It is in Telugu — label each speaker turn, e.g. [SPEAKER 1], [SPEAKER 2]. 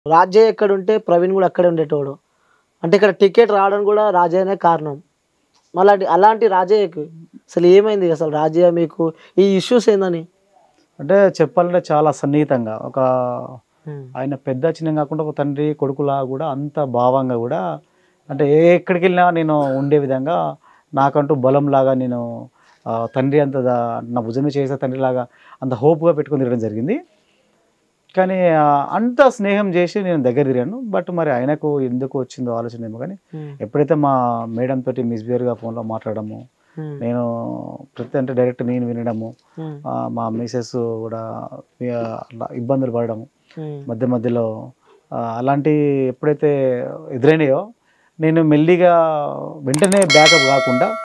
[SPEAKER 1] రాజయ్య ఎక్కడ ఉంటే ప్రవీణ్ కూడా అక్కడే ఉండేటోడు అంటే ఇక్కడ టికెట్ రావడం కూడా రాజయ్యనే కారణం మళ్ళీ అలాంటి రాజయ్యకు అసలు ఏమైంది అసలు రాజయ్య మీకు ఈ ఇష్యూస్ ఏందని
[SPEAKER 2] అంటే చెప్పాలంటే చాలా సన్నిహితంగా ఒక ఆయన పెద్ద చిన్న కాకుండా ఒక తండ్రి కొడుకులా కూడా అంత భావంగా కూడా అంటే ఏ ఎక్కడికి వెళ్ళినా నేను ఉండే విధంగా నాకంటూ బలంలాగా నేను ఆ, తండ్రి అంత దా- నా భుజమే చేసే తండ్రిలాగా అంత హోప్గా పెట్టుకుని తిరగడం జరిగింది కానీ ఆ, అంత స్నేహం చేసి నేను దగ్గర తిరిగాను బట్ మరి ఆయనకు ఎందుకు వచ్చిందో ఆలోచన ఏమో కానీ ఎప్పుడైతే మా మేడం తోటి మిస్బిహేవ్గా ఫోన్లో మాట్లాడము నేను ప్రతి అంటే డైరెక్ట్ నేను వినడము ఆ, మా మిసెస్ కూడా ఆ, అట్లా ఇబ్బందులు పడడము మధ్య మధ్యలో ఆ, అలాంటి ఎప్పుడైతే ఎదురైనాయో నేను మెల్లిగా వెంటనే బ్యాకప్ కాకుండా